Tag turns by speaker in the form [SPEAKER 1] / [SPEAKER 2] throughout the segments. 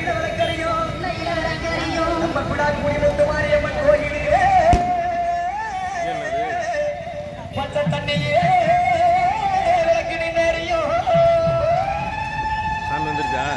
[SPEAKER 1] நம்ம குடாக்கு முத்து மாரியம்மன் கோயிலுக்கு பச்சை தண்ணியே விளக்கு நின்னறியும்
[SPEAKER 2] சாமி வந்துருச்சா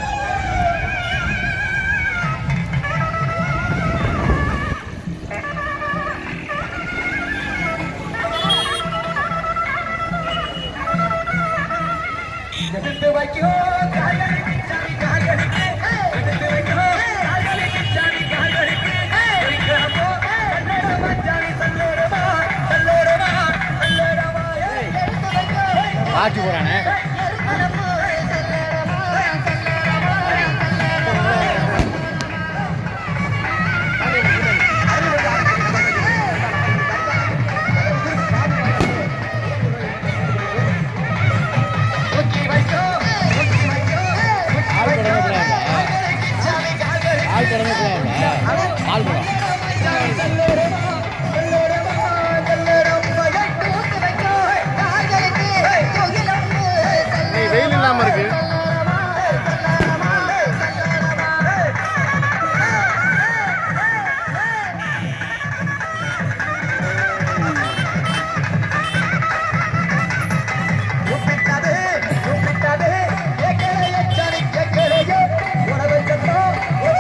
[SPEAKER 1] எடுத்து வைக்கும் கால்களுக்கு சாமி கால்களுக்கு எடுத்து வைக்கும் கால்களுக்கு சாமி கால்களுக்கு இருக்கிறப்போ சல்லோரமா சாமி சல்லோரமா சல்லோரமா சல்லோரமா எடுத்து வைக்கும்
[SPEAKER 2] ஆட்சி போறானே
[SPEAKER 1] முக்கி வைக்கும் முக்கி வைக்கும் முக்கி வைக்கும் கால்களுக்கு சாமி கால்களுக்கு
[SPEAKER 2] ஆள் கிடந்துக்கலாம் ஆள் படம்
[SPEAKER 1] சாமி சல்லோரமா சல்லோரமா சல்லோரமா எடுத்து வைக்கும் கால்களுக்கு கோகிலம்மு
[SPEAKER 2] நீ வெயில் இல்லாம இருக்கு
[SPEAKER 1] கூப்பிட்டது கூப்பிட்டது கேட்கலைய சரி கேட்கலையே உணவு சத்தம்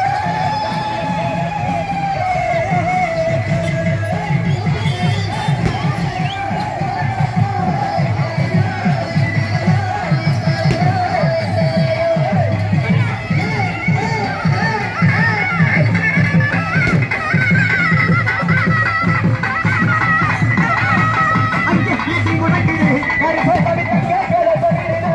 [SPEAKER 1] அங்கே கீட்டி முடக்குது கருப்பை தவிக்க கேட்கல சொல்லிடுது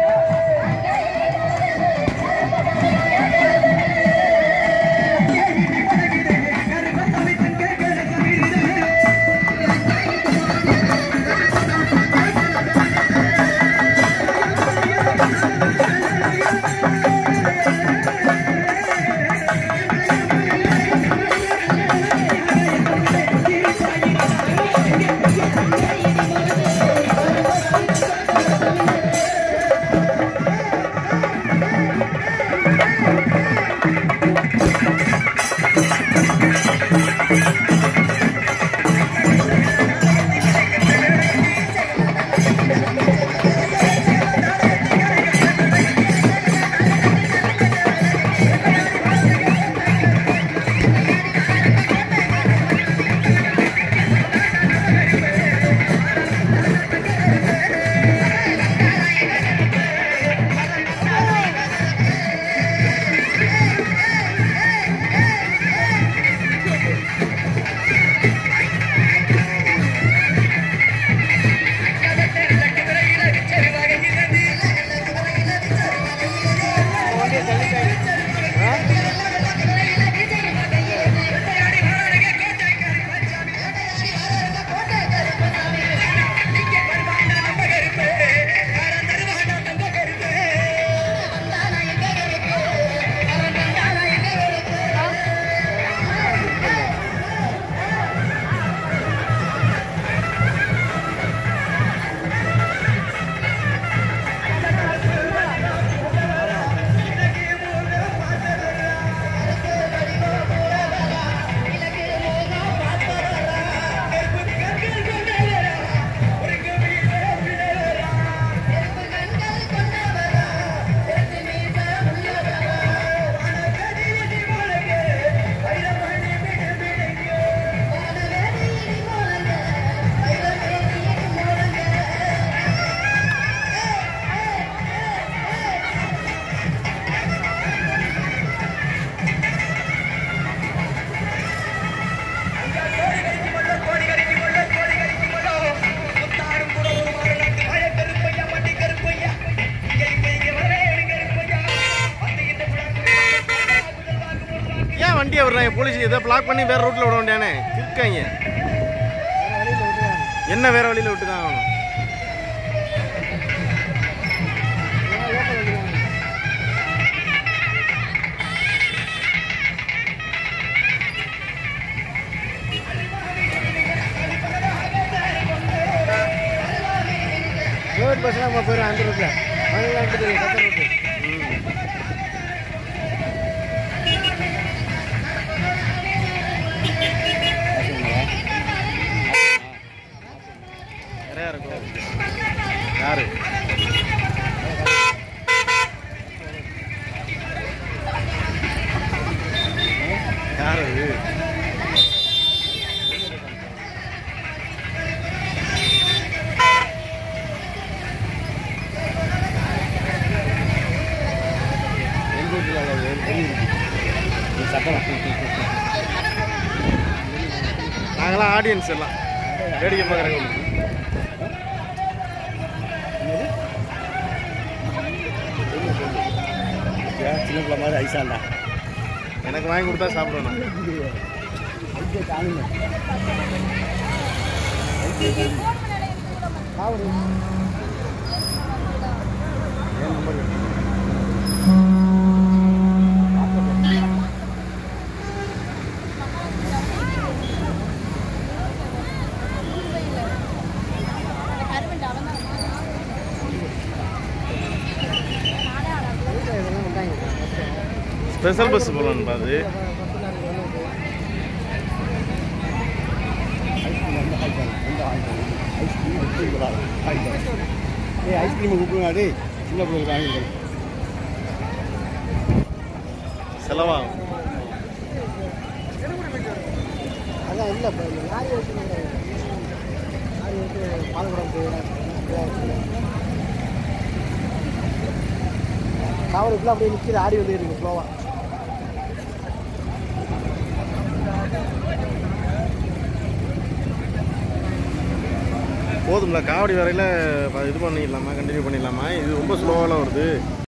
[SPEAKER 2] ஏன் வண்டியை விடுறாங்க போலீஸ் ஏதோ பிளாக் பண்ணி வேற ரூட்ல விட வேண்டியானே இருக்காங்க என்ன வேற வழியில விட்டு தான் ஆகணும்
[SPEAKER 3] ரோட் பஸ்லாம் போயிடும் அந்த ரூட்டில் அவங்க ரூட்டு
[SPEAKER 2] ம் நிறையா இருக்கும் யாரு யார் அது நாங்களாம் ஆடியன்ஸ் எல்லாம் வேடிக்கை பார்க்குறவங்க
[SPEAKER 1] சின்ன பிள்ளை மாதிரி ஐசாண்டா
[SPEAKER 2] எனக்கு வாங்கி கொடுத்தா சாப்பிடுவேன் நான். ஸ்பெஷல் பஸ் போகலான்னு பாது
[SPEAKER 1] ஏய் ஐஸ்கிரீம் கூப்பிடுங்க சின்ன பிள்ளைங்க வாங்கி
[SPEAKER 2] செலவாகும்
[SPEAKER 1] அதான் இல்லை இப்போ லாரி ஓட்டு லாரி ஓட்டு பாலக்குடம் காவலுக்குள்ள அப்படியே நிற்கிது ஆடி வந்து இருக்கு ஸ்லோவாக
[SPEAKER 2] போதும்ல காவடி வரையில் இது பண்ணிடலாமா கண்டினியூ பண்ணிடலாமா இது ரொம்ப ஸ்லோவாக வருது